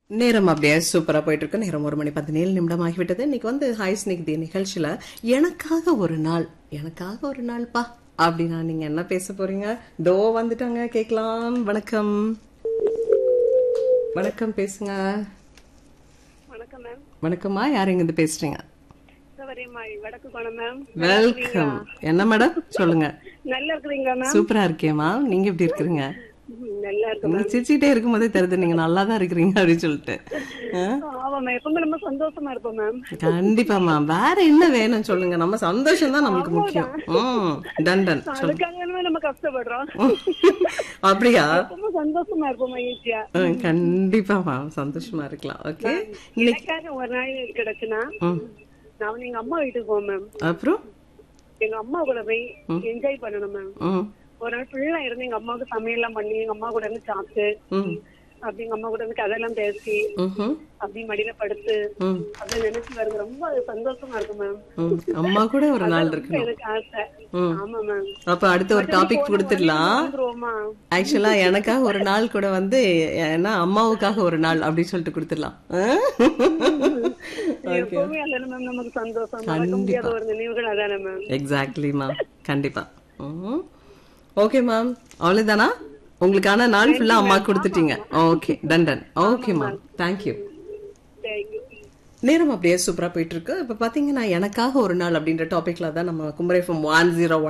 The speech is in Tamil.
நேரம் அப்படியே சூப்பரா போயிட்டு இருக்கு நேரம் ஒரு மணி பதினேழு நிமிடம் ஆகிவிட்டது இன்னைக்கு வந்து ஹாய் ஸ்னிக் தி நிகழ்ச்சியில எனக்காக ஒரு நாள் எனக்காக ஒரு நாள் பா அப்படின்னா நீங்க என்ன பேச போறீங்க தோ வந்துட்டாங்க கேக்கலாம் வணக்கம் வணக்கம் பேசுங்க வணக்கம் மேம் வணக்கம்மா யார் இங்க இருந்து பேசுறீங்க சவரியம்மாள் வடக்கு கோணம் மேம் வெல்கம் என்ன மேடம் சொல்லுங்க நல்லா இருக்கிறீங்களா மேம் சூப்பரா இருக்கேம்மா நீங்க எப்படி இருக்கிறீங்க ம், நல்லா இருக்கு நீங்க சிரிச்சுக்கிட்டே இருக்கும்போதே தெரியுது நீங்க நல்லா தான் இருக்கிறீங்க அப்படின்னு சொல்லிட்டு ஆ? ஆமா மேம் எப்பவுமே நம்ம சந்தோஷமா இருப்போம் மேம் கண்டிப்பாமா வேற என்ன வேணும் சொல்லுங்க நம்ம சந்தோஷம் தான் நமக்கு முக்கியம் ம் டன் டன் அதுக்காக நம்ம கஷ்டப்படுறோம் அப்படியா எப்பவுமே சந்தோஷமா இருப்போம் மகிழ்ச்சியா ம், கண்டிப்பாமா சந்தோஷமா இருக்கலாம் ஓகே எனக்காக ஒரு நாள் கிடைச்சுன்னா நான் வந்து எங்க அம்மா வீட்டுக்கு போவேன் மேம் அப்புறம் எங்க அம்மா கூட போய் என்ஜாய் பண்ணணும் மேம் ம் ஒரு நாள் ஃபுல்லா இருந்து எங்க அம்மாவுக்கு சமையல் எல்லாம் பண்ணி எங்க அம்மா கூட இருந்து சாப்பிட்டு ம் அப்படி எங்க அம்மா கூட இருந்து கதையெல்லாம் பேசி ம்ஹும், அப்படி மடியில படுத்து ம் அப்படி நினைச்சு வருது ரொம்ப அது சந்தோஷமா இருக்கும் மேம் ம் அம்மா கூட ஒரு நாள் இருக்கணும் எனக்கு ஆசை ம். ஆமா மேம் அப்ப அடுத்த ஒரு டாபிக் கொடுத்துடலாம் வந்துருவோமா ஆக்சுவலா எனக்காக ஒரு நாள் கூட வந்து ஏன்னா அம்மாவுக்காக ஒரு நாள் அப்படின்னு சொல்லிட்டு கொடுத்துடலாம் எப்பவுமே அதுல மேம் நமக்கு சந்தோஷம் மறக்க முடியாத ஒரு நினைவுகள் அதானே மேம் எக்ஸாக்ட்லி மேம் கண்டிப்பா ஓகே மேம் அவ்வளவுதானா உங்களுக்கான நாள் ஃபுல்லா அம்மா கொடுத்துட்டீங்க okay done done okay ma'am thank you thank you நேரம் அப்படியே சூப்பரா போயிட்டு இருக்கு இப்ப பாத்தீங்கன்னா எனக்காக ஒரு நாள் அப்படின்ற டாபிக்ல தான் நம்ம குமரேஃபம் ஒன் ஜீரோ